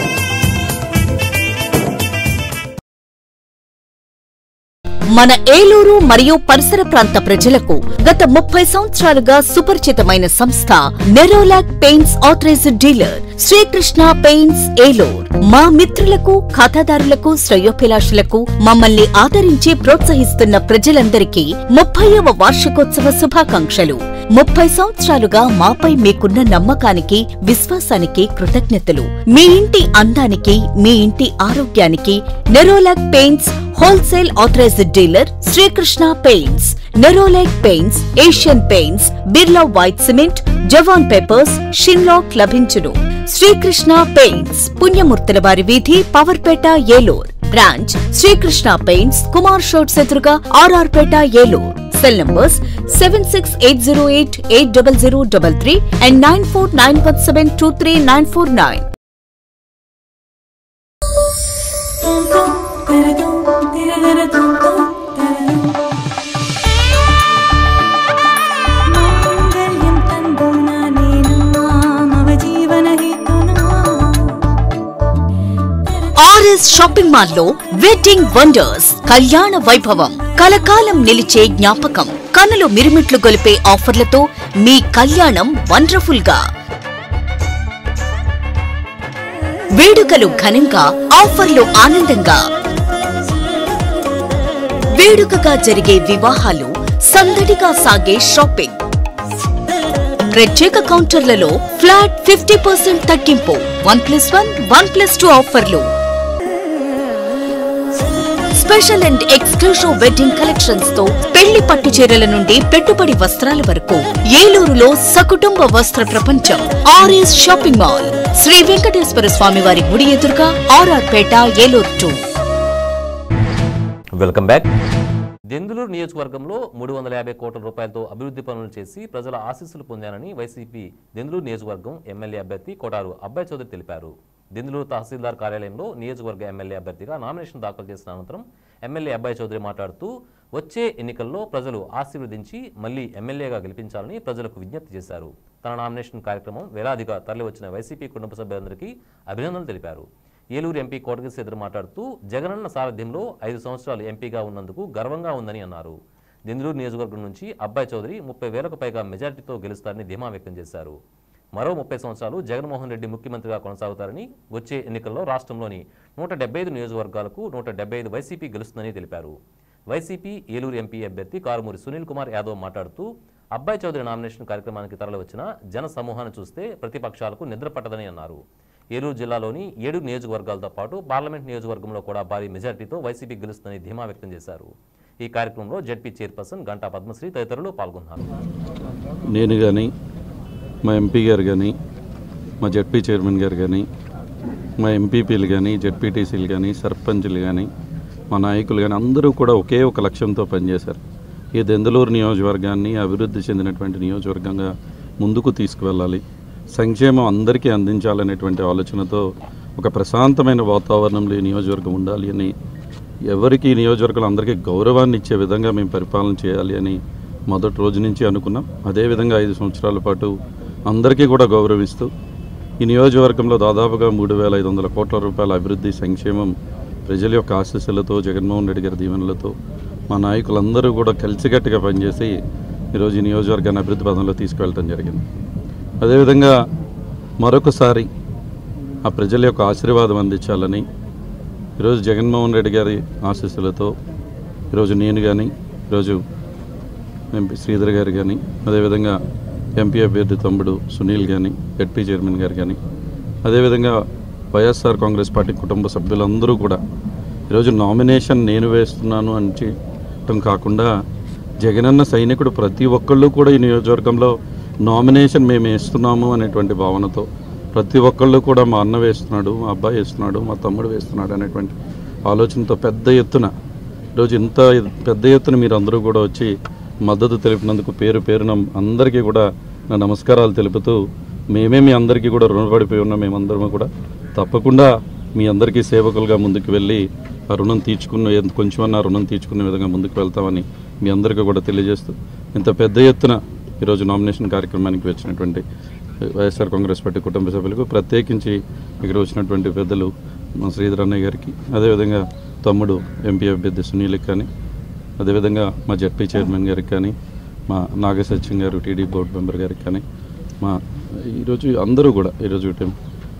మన ఏలూరు మరియు పరిసర ప్రాంత ప్రజలకు గత ముప్పై సంవత్సరాలుగా సుపరిచితమైన సంస్థ Nerolac paints authorised dealer Srikrishna paints Eluru మా మిత్రులకు ఖాతాదారులకు శ్రేయోభిలాషులకు మమ్మల్ని ఆదరించి ప్రోత్సహిస్తున్న ప్రజలందరికీ ముప్పైవ వార్షికోత్సవ శుభాకాంక్షలు ముప్పై సంవత్సరాలుగా మాపై మీకున్న నమ్మకానికి విశ్వాసానికి కృతజ్ఞతలు మీ ఇంటి అందానికి మీ ఇంటి ఆరోగ్యానికి Nerolac paints wholesale authorised dealer Srikrishna paints Nerolac paints Asian paints Birla white cement జవాన్ పేపర్స్ షిన్లాక్ లభించును శ్రీకృష్ణ పెయింట్స్ పుణ్యమూర్తుల వారి వీధి పవర్పేట ఏలూర్ బ్రాంచ్ శ్రీకృష్ణ పెయింట్స్ కుమార్ షోట్స్ ఎదురుగా RR Peta Eluru cell numbers seven six eight zero eight eight double zero double three and nine four nine one seven two three nine four nine మాంగళ్యం తందునా నేను మమ జీవన హేతునా ఆర్ఎస్ షాపింగ్ మాల్ లో వెడ్డింగ్ వండర్స్ కళ్యాణ వైభవం కలకాలం నిలిచే జ్ఞాపకం కనులు మిరుమిట్లు గొలిపే ఆఫర్లతో మీ కళ్యాణం వండర్ఫుల్ గా వేడుకలు ఘనంగా ఆఫర్లు ఆనందంగా వేడుకగా జరిగే వివాహాలు సందడిగా సాగే షాపింగ్ ప్రత్యేక కౌంటర్లలో ఫ్లాట్ ఫిఫ్టీ పర్సెంట్ తగ్గింపు one plus one one plus two ఆఫర్లు special and exclusive wedding collections తో పెళ్లి పట్టు చీరల నుండి పెట్టుబడి వస్త్రాల వరకు ఏలూరులో సకుటుంబ వస్త్ర ప్రపంచం RS shopping mall Shri Venkateswara Swamy వారి గుడి ఎదురుగా RR Peta Eluru to welcome back Denduluru నియోజకవర్గంలో మూడు వందల యాభై కోట్ల రూపాయలతో అభివృద్ధి పనులు చేసి ప్రజల ఆశీస్సులు పొందానని వైసీపీ దెందులూరు నియోజకవర్గం ఎమ్మెల్యే అభ్యర్థి కోటారు అబ్బాయి చౌదరి తెలిపారు దెందులూరు తహసీల్దార్ కార్యాలయంలో నియోజకవర్గ ఎమ్మెల్యే అభ్యర్థిగా నామినేషన్ దాఖలు చేసిన అనంతరం ఎమ్మెల్యే అబ్బాయి చౌదరి మాట్లాడుతూ వచ్చే ఎన్నికల్లో ప్రజలు ఆశీర్వదించి మళ్లీ ఎమ్మెల్యేగా గెలిపించాలని ప్రజలకు విజ్ఞప్తి చేశారు తన నామినేషన్ కార్యక్రమం వేలాదిగా తరలివచ్చిన వైసీపీ కుటుంబ సభ్యులందరికీ అభినందనలు తెలిపారు ఏలూరు ఎంపీ కోటగి శ్రీధర్ మాట్లాడుతూ జగనన్న సారథ్యంలో ఐదు సంవత్సరాలు ఎంపీగా ఉన్నందుకు గర్వంగా ఉందని అన్నారు దెందులూరు నియోజకవర్గం నుంచి అబ్బాయి చౌదరి ముప్పై వేలకు పైగా మెజార్టీతో గెలుస్తారని ధీమా వ్యక్తం చేశారు మరో ముప్పై సంవత్సరాలు జగన్మోహన్ రెడ్డి ముఖ్యమంత్రిగా కొనసాగుతారని వచ్చే ఎన్నికల్లో రాష్ట్రంలోని నూట డెబ్బై ఐదు నియోజకవర్గాలకు నూట డెబ్బై ఐదు వైసీపీ గెలుస్తుందని తెలిపారు వైసీపీ ఏలూరు ఎంపీ అభ్యర్థి కారుమూరి సునీల్ కుమార్ యాదవ్ మాట్లాడుతూ అబ్బాయి చౌదరి నామినేషన్ కార్యక్రమానికి తరలివచ్చిన జన సమూహాన్ని చూస్తే ప్రతిపక్షాలకు నిద్ర పట్టదని అన్నారు ఏలూరు జిల్లాలోని ఏడు నియోజకవర్గాలతో పాటు పార్లమెంట్ నియోజకవర్గంలో కూడా భారీ మెజార్టీతో వైసీపీ గెలుస్తుందని ధీమా వ్యక్తం చేశారు ఈ కార్యక్రమంలో జడ్పీ చైర్పర్సన్ గంటా పద్మశ్రీ తదితరులు పాల్గొన్నారు నేను కానీ మా ఎంపీ గారు కానీ మా జడ్పీ చైర్మన్ గారు కానీ మా ఎంపీపీలు కానీ జడ్పీటీసీలు కానీ సర్పంచ్లు కానీ మా నాయకులు కానీ అందరూ కూడా ఒకే ఒక లక్ష్యంతో పనిచేశారు ఈ దెందలూరు నియోజకవర్గాన్ని అభివృద్ధి చెందినటువంటి నియోజకవర్గంగా ముందుకు తీసుకువెళ్ళాలి సంక్షేమం అందరికీ అందించాలనేటువంటి ఆలోచనతో ఒక ప్రశాంతమైన వాతావరణంలో ఈ నియోజకవర్గం ఉండాలి అని ఎవరికి ఈ నియోజకవర్గంలో అందరికీ గౌరవాన్ని ఇచ్చే విధంగా మేము పరిపాలన చేయాలి అని మొదటి రోజు నుంచి అనుకున్నాం అదేవిధంగా ఐదు సంవత్సరాల పాటు అందరికీ కూడా గౌరవిస్తూ ఈ నియోజకవర్గంలో దాదాపుగా మూడు వేల ఐదు వందల కోట్ల రూపాయల అభివృద్ధి సంక్షేమం ప్రజల యొక్క ఆశీస్సులతో జగన్మోహన్ రెడ్డి గారి దీవెనలతో మా నాయకులందరూ కూడా కలిసికట్టుగా పనిచేసి ఈరోజు ఈ నియోజకవర్గాన్ని అభివృద్ధి పదంలో తీసుకువెళ్ళడం జరిగింది అదేవిధంగా మరొకసారి ఆ ప్రజల యొక్క ఆశీర్వాదం అందించాలని ఈరోజు జగన్మోహన్ రెడ్డి గారి ఆశీస్సులతో ఈరోజు నేను కానీ ఈరోజు ఎంపీ శ్రీధర్ గారు కానీ అదేవిధంగా ఎంపీ అభ్యర్థి తమ్ముడు సునీల్ కానీ జడ్పీ చైర్మన్ గారు కానీ అదేవిధంగా వైఎస్ఆర్ కాంగ్రెస్ పార్టీ కుటుంబ సభ్యులందరూ కూడా ఈరోజు నామినేషన్ నేను వేస్తున్నాను అని చెప్పడం కాకుండా జగనన్న సైనికుడు ప్రతి ఒక్కళ్ళు కూడా ఈ నియోజకవర్గంలో నామినేషన్ మేము వేస్తున్నాము అనేటువంటి భావనతో ప్రతి ఒక్కళ్ళు కూడా మా అన్న వేస్తున్నాడు మా అబ్బాయి వేస్తున్నాడు మా తమ్ముడు వేస్తున్నాడు అనేటువంటి ఆలోచనతో పెద్ద ఎత్తున ఈరోజు ఇంత పెద్ద ఎత్తున మీరు అందరూ కూడా వచ్చి మద్దతు తెలిపినందుకు పేరు పేరున అందరికీ కూడా నా నమస్కారాలు తెలుపుతూ మేమే మీ అందరికీ కూడా రుణపడిపోయి ఉన్నాం మేమందరము కూడా తప్పకుండా మీ అందరికీ సేవకులుగా ముందుకు వెళ్ళి ఆ రుణం తీర్చుకున్న ఎంత కొంచెమన్నా రుణం తీర్చుకునే విధంగా ముందుకు వెళ్తామని మీ అందరికీ కూడా తెలియజేస్తూ ఇంత పెద్ద ఎత్తున ఈరోజు నామినేషన్ కార్యక్రమానికి వచ్చినటువంటి వైఎస్ఆర్ కాంగ్రెస్ పార్టీ కుటుంబ సభ్యులకు ప్రత్యేకించి ఇక్కడ వచ్చినటువంటి పెద్దలు మా శ్రీధర్ అన్నయ్య గారికి అదేవిధంగా తమ్ముడు ఎంపీ అభ్యర్థి సునీల్కి కానీ అదేవిధంగా మా జడ్పీ చైర్మన్ గారికి కానీ మా నాగసత్యం గారు టీడీ బోర్డు మెంబర్ గారికి కానీ మా ఈరోజు అందరూ కూడా ఈరోజు టెం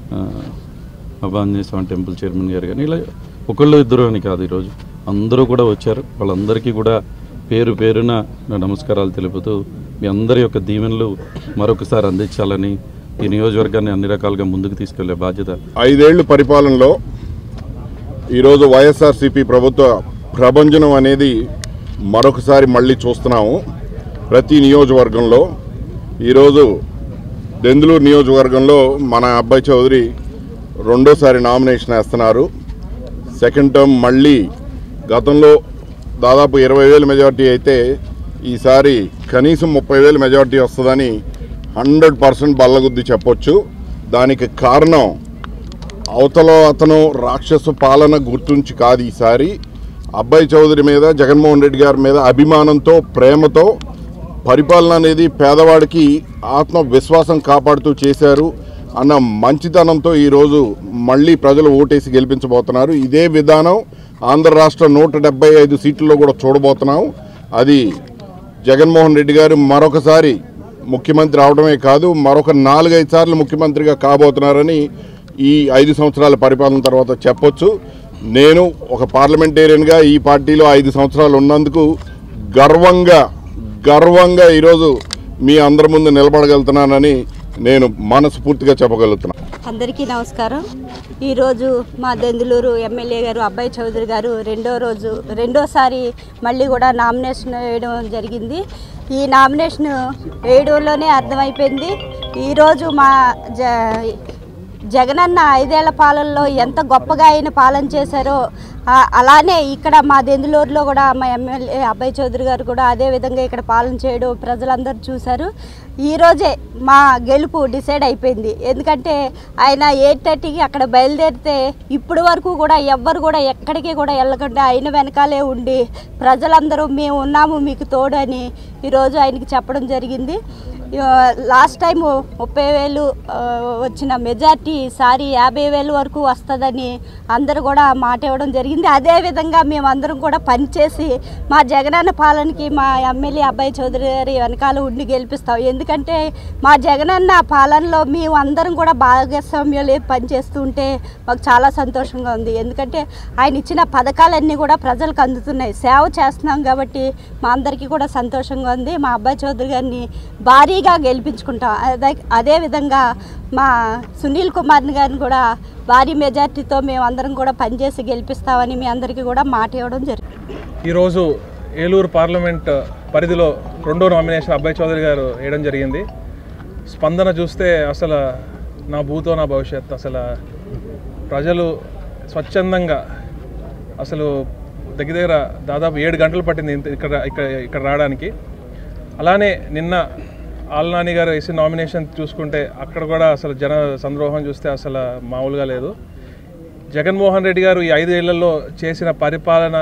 అభాంజనేయ స్వామి టెంపుల్ చైర్మన్ గారు కానీ ఇలా ఒకళ్ళు ఇద్దరు అని కాదు ఈరోజు అందరూ కూడా వచ్చారు వాళ్ళందరికీ కూడా పేరు పేరున నా నమస్కారాలు తెలుపుతూ మీ అందరి యొక్క దీవెనలు మరొకసారి అందించాలని ఈ నియోజకవర్గాన్ని అన్ని రకాలుగా ముందుకు తీసుకెళ్లే బాధ్యత ఐదేళ్లు పరిపాలనలో ఈరోజు వైఎస్ఆర్సీపీ ప్రభుత్వ ప్రభంజనం అనేది మరొకసారి మళ్ళీ చూస్తున్నాము ప్రతి నియోజకవర్గంలో ఈరోజు దెందులూరు నియోజకవర్గంలో మన అబ్బాయి చౌదరి రెండోసారి నామినేషన్ వేస్తున్నారు సెకండ్ టర్మ్ మళ్ళీ గతంలో దాదాపు ఇరవై వేల మెజార్టీ అయితే ఈసారి కనీసం ముప్పై వేల మెజార్టీ వస్తుందని హండ్రెడ్ పర్సెంట్ బల్లగుద్ది చెప్పొచ్చు దానికి కారణం అవతల అతను రాక్షస పాలన గుర్తుంచి కాదు ఈసారి అబ్బాయి చౌదరి మీద జగన్మోహన్ రెడ్డి గారి మీద అభిమానంతో ప్రేమతో పరిపాలన అనేది పేదవాడికి ఆత్మ విశ్వాసం కాపాడుతూ చేశారు అన్న మంచితనంతో ఈరోజు మళ్ళీ ప్రజలు ఓటేసి గెలిపించబోతున్నారు ఇదే విధానం ఆంధ్ర రాష్ట్ర నూట డెబ్బై ఐదు సీట్లలో కూడా చూడబోతున్నాం అది జగన్మోహన్ రెడ్డి గారు మరొకసారి ముఖ్యమంత్రి అవడమే కాదు మరొక నాలుగైదు సార్లు ముఖ్యమంత్రిగా కాబోతున్నారని ఈ ఐదు సంవత్సరాల పరిపాలన తర్వాత చెప్పొచ్చు నేను ఒక పార్లమెంటేరియన్గా ఈ పార్టీలో ఐదు సంవత్సరాలు ఉన్నందుకు గర్వంగా గర్వంగా ఈరోజు మీ అందరి ముందు నిలబడగలుగుతున్నానని నేను మనస్ఫూర్తిగా చెప్పగలుగుతున్నాను అందరికీ నమస్కారం ఈరోజు మా దెందులూరు ఎమ్మెల్యే గారు అబ్బాయి చౌదరి గారు రెండో రోజు రెండోసారి మళ్ళీ కూడా నామినేషన్ వేయడం జరిగింది ఈ నామినేషన్ వేయడంలోనే అర్థమైపోయింది ఈరోజు మా జ జగనన్న ఐదేళ్ల పాలనలో ఎంత గొప్పగా ఆయన పాలన చేశారో ఆ- అలానే ఇక్కడ మా దెందులూరులో కూడా మా ఎమ్మెల్యే అబ్బాయి చౌదరి గారు కూడా అదే విధంగా ఇక్కడ పాలన చేయడం ప్రజలందరూ చూశారు ఈరోజే మా గెలుపు డిసైడ్ అయిపోయింది ఎందుకంటే ఆయన ఎయిట్ థర్టీకి అక్కడ బయలుదేరితే ఇప్పటి వరకు కూడా ఎవ్వరు కూడా ఎక్కడికి కూడా వెళ్ళకుండా ఆయన వెనకాలే ఉండి ప్రజలందరూ మేము ఉన్నాము మీకు తోడు అని ఈరోజు ఆయనకి చెప్పడం జరిగింది ఆ, లాస్ట్ టైం ముప్పై వేలు ఆ, వచ్చిన మెజార్టీ ఈసారి యాభై వేలు వరకు వస్తుందని అందరూ కూడా మాట ఇవ్వడం జరిగింది అదేవిధంగా మేమందరం కూడా పనిచేసి మా జగనన్న పాలనకి మా ఎమ్మెల్యే అబ్బాయి చౌదరి గారి వెనకాల ఉండి గెలిపిస్తాం ఎందుకంటే మా జగనన్న పాలనలో మేము అందరం కూడా భాగస్వామ్యాలు పనిచేస్తూ ఉంటే మాకు చాలా సంతోషంగా ఉంది ఎందుకంటే ఆయన ఇచ్చిన పథకాలన్నీ కూడా ప్రజలకు అందుతున్నాయి సేవ చేస్తున్నాం కాబట్టి మా అందరికీ కూడా సంతోషంగా ఉంది మా అబ్బాయి చౌదరి గారిని భారీగా గెలిపించుకుంటాం అదే అదేవిధంగా మా సునీల్ కుమార్ని గారిని కూడా భారీ మెజార్టీతో మేము అందరం కూడా పనిచేసి గెలిపిస్తామని మీ అందరికీ కూడా మాట ఇవ్వడం జరిగింది ఈరోజు ఏలూరు పార్లమెంట్ పరిధిలో రెండో నామినేషన్ అబ్బాయి చౌదరి గారు వేయడం జరిగింది స్పందన చూస్తే అసలు నా భూతో నా భవిష్యత్ అసలు ప్రజలు స్వచ్ఛందంగా అసలు దగ్గర దగ్గర దాదాపు ఏడు గంటలు పట్టింది ఇంత- ఇక్కడ ఇక్కడ ఇక్కడ రావడానికి అలానే నిన్న ఆల్నాని గారు వేసిన నామినేషన్ చూసుకుంటే అక్కడ కూడా అసలు జన సంద్రోహం చూస్తే అసలు మామూలుగా లేదు జగన్మోహన్ రెడ్డి గారు ఈ ఐదేళ్లలో చేసిన పరిపాలన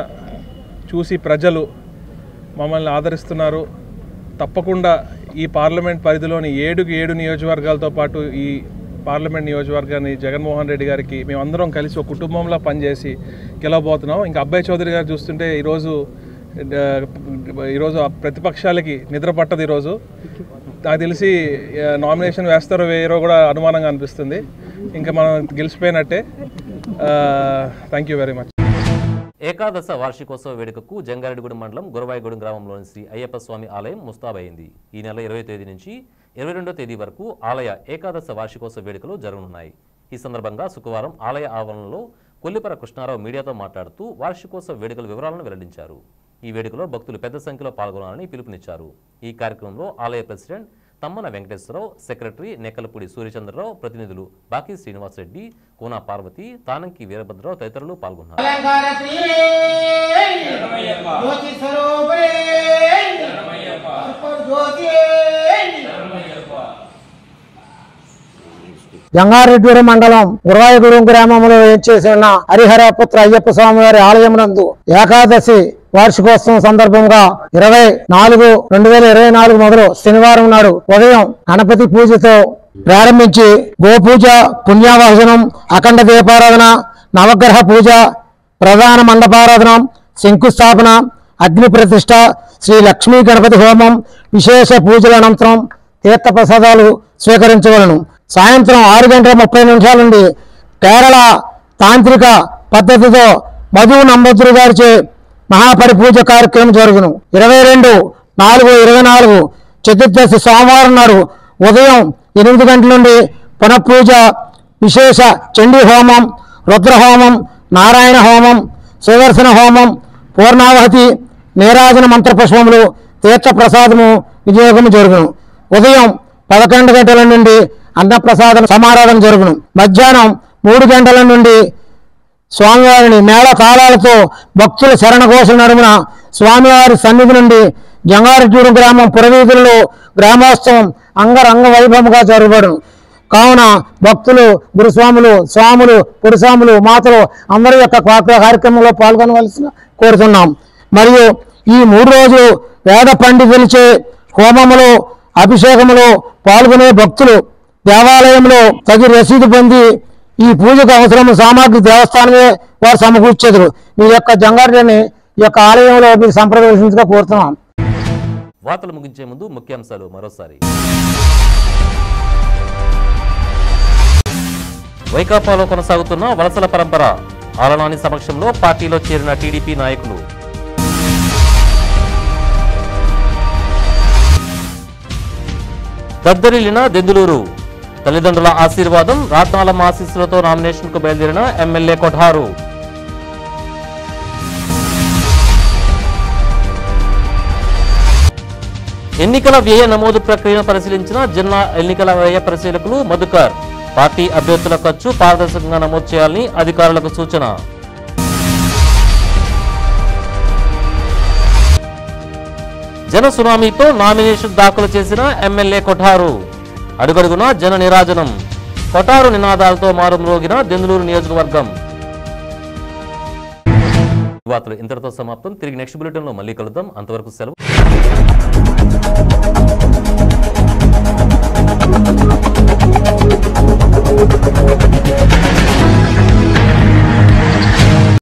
చూసి ప్రజలు మమ్మల్ని ఆదరిస్తున్నారు తప్పకుండా ఈ పార్లమెంట్ పరిధిలోని ఏడుకి ఏడు నియోజకవర్గాలతో పాటు ఈ పార్లమెంట్ నియోజకవర్గాన్ని జగన్మోహన్ రెడ్డి గారికి మేమందరం కలిసి ఒక కుటుంబంలో పనిచేసి గెలవబోతున్నాం ఇంకా అబ్బాయి చౌదరి గారు చూస్తుంటే ఈరోజు ఆ, ఈరోజు ఆ ప్రతిపక్షాలకి నిద్ర పట్టదు ఈరోజు నాకు తెలిసి ఆ, నామినేషన్ వేస్తారో వేయరో కూడా అనుమానంగా అనిపిస్తుంది ఇంకా మనం గెలిచిపోయినట్టే థ్యాంక్ యూ వెరీ మచ్ ఏకాదశ వార్షికోత్సవ వేడుకకు జంగారెడ్డిగూడెం మండలం గురవాయిగూడెం గ్రామంలోని శ్రీ అయ్యప్ప స్వామి ఆలయం ముస్తాబైంది ఈ నెల ఇరవై తేదీ నుంచి ఇరవై రెండో తేదీ వరకు ఆలయ ఏకాదశ వార్షికోత్సవ వేడుకలు జరగనున్నాయి ఈ సందర్భంగా శుక్రవారం ఆలయ ఆవరణలో కొల్లిపర కృష్ణారావు మీడియాతో మాట్లాడుతూ వార్షికోత్సవ వేడుకల వివరాలను వెల్లడించారు ఈ వేడుకలో భక్తులు పెద్ద సంఖ్యలో పాల్గొనాలని పిలుపునిచ్చారు ఈ కార్యక్రమంలో ఆలయ ప్రెసిడెంట్ తమ్మన వెంకటేశ్వరరావు సెక్రటరీ నెక్కలపూడి సూర్యచంద్రరావు ప్రతినిధులు బాకీ శ్రీనివాసరెడ్డి కోనా పార్వతి తానంకి వీరభద్రరావు తదితరులు పాల్గొన్నారు అలంకార శ్రీ జ్యోతి స్వరూపే జ్యోతి జంగారెడ్డిగూడెం మండలం గురవాయగూడెం గ్రామంలో చేసి ఉన్న హరిహరపుత్ర అయ్యప్ప స్వామి వారి ఆలయం నందు ఏకాదశి వార్షికోత్సవం సందర్భంగా ఇరవై నాలుగు రెండు వేల ఇరవై నాలుగు మొదలు శనివారం నాడు ఉదయం గణపతి పూజతో ప్రారంభించి గోపూజ పుణ్యావాసనం అఖండ దీపారాధన నవగ్రహ పూజ ప్రధాన మండపారాధన శంకుస్థాపన అగ్ని ప్రతిష్ట శ్రీ లక్ష్మీ గణపతి హోమం విశేష పూజల అనంతరం తీర్థప్రసాదాలు స్వీకరించవలను సాయంత్రం ఆరు గంటల ముప్పై నిమిషాల నుండి కేరళ తాంత్రిక పద్ధతితో మధు నంబద్రు గారిచే మహాపరిపూజ కార్యక్రమం జరుగును ఇరవై రెండు నాలుగు ఇరవై నాలుగు చతుర్దశి సోమవారం నాడు ఉదయం ఎనిమిది గంటల నుండి పునఃపూజ విశేష చండీ హోమం రుద్రహోమం నారాయణ హోమం సుదర్శన హోమం పూర్ణావహతి నీరాజన మంత్రపుష్పములు తీర్థప్రసాదము వినియోగము జరుగును ఉదయం పదకొండు గంటల నుండి అన్నప్రసాదం సమారాధన జరుగును మధ్యాహ్నం మూడు గంటల నుండి స్వామివారిని మేళ తాళాలతో భక్తుల శరణఘోష నడుమున స్వామివారి సన్నిధి నుండి జంగారెడ్డూరు గ్రామం పురవీధుల్లో గ్రామోత్సవం అంగరంగ వైభవంగా జరగబడును కావున భక్తులు గురుస్వాములు స్వాములు పురుస్వాములు మాతలు అందరి యొక్క క్వా- కార్యక్రమంలో పాల్గొనవలసిన కోరుతున్నాం మరియు ఈ మూడు రోజులు వేద పండితులచే హోమములు అభిషేకములు పాల్గొనే భక్తులు దేవాలయంలో తగి రసీదు పొంది ఈ పూజకు అవసరమైన సామాగ్రి దేవస్థానమే వారు సమకూర్చేదురు మీ యొక్క జంగారెడ్డిని ఈ యొక్క ఆలయంలో మీరు సంప్రదించగా కోరుతున్నాం వార్తలు ముగించే ముందు ముఖ్యాంశాలు మరోసారి వైకాపాలో కొనసాగుతున్న వలసల పరంపర ఆలనాని సమక్షంలో పార్టీలో చేరిన టీడీపీ నాయకులు దద్దరిల్లిన దెందులూరు తల్లిదండ్రుల ఆశీర్వాదం రాట్నాలమ్మ ఆశీస్సులతో నామినేషన్కు బయలుదేరిన ఎమ్మెల్యే కొఠారు ఎన్నికల వ్యయ నమోదు ప్రక్రియను పరిశీలించిన జిల్లా ఎన్నికల వ్యయ పరిశీలకులు మధుకర్ పార్టీ అభ్యర్థుల ఖర్చు పారదర్శకంగా నమోదు చేయాలని అధికారులకు సూచన జన సునామీతో నామినేషన్ దాఖలు చేసిన ఎమ్మెల్యే కొఠారు అడుగడుగునా జన నిరాజనం కొఠారు నినాదాలతో మారుమ్రోగిన దెందులూరు నియోజకవర్గం ఈ వార్తలు ఇంతటితో సమాప్తం తిరిగి నెక్స్ట్ బులెటిన్లో మళ్ళీ కలుద్దాం అంతవరకు సెలవు